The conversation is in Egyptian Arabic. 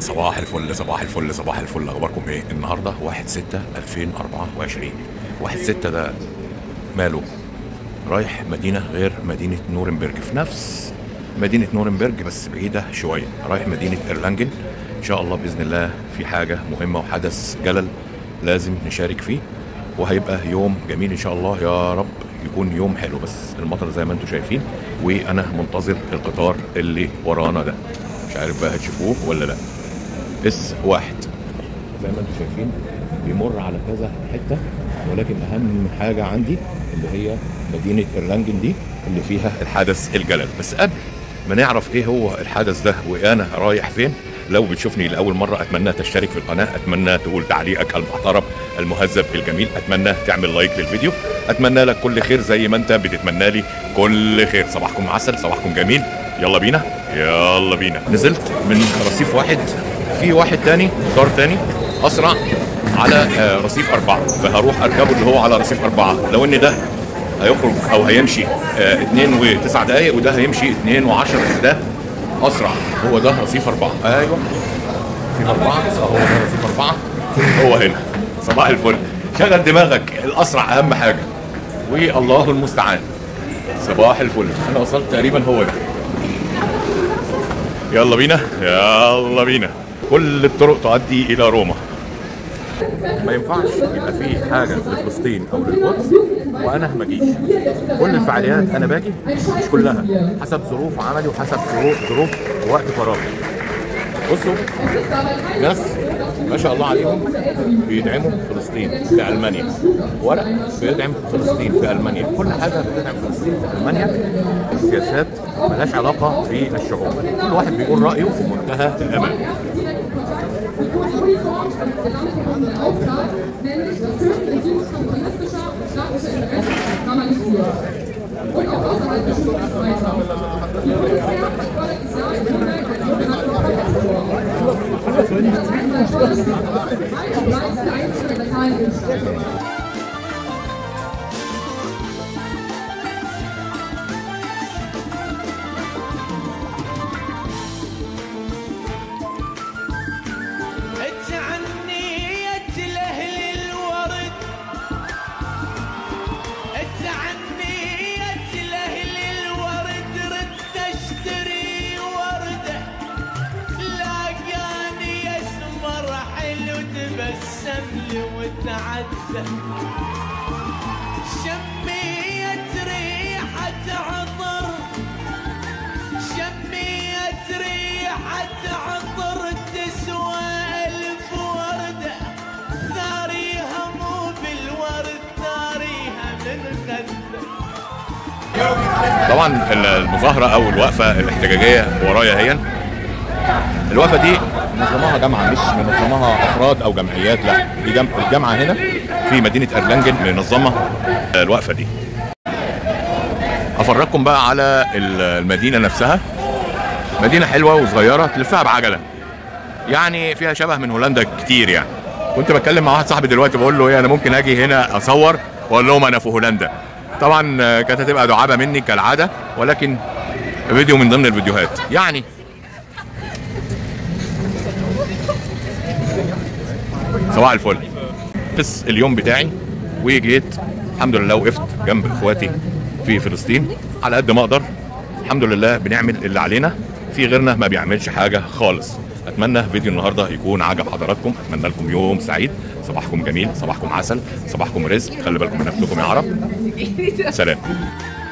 صباح الفل صباح الفل صباح الفل اخباركم ايه النهارده 1 6 2024 1 6 ده ماله رايح مدينه غير مدينه نورنبرج في نفس مدينه نورنبرج بس بعيده شويه رايح مدينه ايرلانجن ان شاء الله باذن الله في حاجه مهمه وحدث جلل لازم نشارك فيه وهيبقى يوم جميل ان شاء الله يا رب يكون يوم حلو بس المطر زي ما انتم شايفين وانا منتظر القطار اللي ورانا ده مش عارف بقى هتشوفوه ولا لا اس واحد زي ما انتم شايفين بيمر على كذا حته ولكن اهم حاجه عندي اللي هي مدينه ايرلانجن دي اللي فيها الحدث الجلل بس قبل ما نعرف ايه هو الحدث ده وانا رايح فين لو بتشوفني لاول مره اتمنى تشترك في القناه اتمنى تقول تعليقك المحترم المهذب الجميل اتمنى تعمل لايك للفيديو اتمنى لك كل خير زي ما انت بتتمنى لي كل خير صباحكم عسل صباحكم جميل يلا بينا يلا بينا نزلت من رصيف واحد في واحد تاني قطار تاني اسرع على آه، رصيف أربعة فهروح أركبه اللي هو على رصيف أربعة لو إن ده هيخرج أو هيمشي آه، اتنين وتسع دقايق وده هيمشي اتنين وعشر بس ده أسرع هو ده رصيف أربعة أيوه رصيف أربعة أهو ده رصيف أربعة هو هنا صباح الفل شغل دماغك الأسرع أهم حاجة والله المستعان صباح الفل أنا وصلت تقريبا هو ده يلا بينا يلا بينا كل الطرق تؤدي إلى روما ما ينفعش يبقى في حاجه لفلسطين او للقدس وانا ما اجيش كل الفعاليات انا باجي مش كلها حسب ظروف عملي وحسب ظروف ظروف وقت فراغي بصوا ناس ما شاء الله عليهم بيدعموا فلسطين في المانيا ورق بيدعم فلسطين في المانيا كل حاجه بتدعم فلسطين في المانيا السياسات ملهاش علاقه بالشعوب كل واحد بيقول رايه بمنتهى الامان nämlich das Hilfsregime kommunistischer und staatlicher Interessen normalisiert. Und auch außerhalb des Schutzes weiter. Die UNHCR verfolgt das Jahr im Januar als sogenannte Völkermord. Weiter bleibt der einzige legale Impfstoff. تعنيت لأهل الورد تعنيت لأهل الورد ردت اشتري وردة لاقاني اسمر حلو تبسم لي وتعدى شميت ريحة عطر شميت ريحة عطر تسوى ألف وردة ثاريها مو بالورد ثاريها من خده طبعا المظاهره او الوقفه الاحتجاجيه ورايا هي الوقفه دي منظماها جامعه مش منظماها افراد او جمعيات لا دي جم... الجامعه هنا في مدينه ارلانجن منظمه الوقفه دي افرجكم بقى على المدينه نفسها مدينه حلوه وصغيره تلفها بعجله يعني فيها شبه من هولندا كتير يعني كنت بتكلم مع واحد صاحبي دلوقتي بقول له ايه انا ممكن اجي هنا اصور واقول لهم انا في هولندا طبعا آه، كانت هتبقى دعابه مني كالعاده ولكن فيديو من ضمن الفيديوهات يعني صباح الفل بس اليوم بتاعي وجيت الحمد لله وقفت جنب اخواتي في فلسطين على قد ما اقدر الحمد لله بنعمل اللي علينا في غيرنا ما بيعملش حاجه خالص اتمنى فيديو النهارده يكون عجب حضراتكم اتمنى لكم يوم سعيد صباحكم جميل صباحكم عسل صباحكم رزق خلي بالكم من نفسكم يا عرب سلام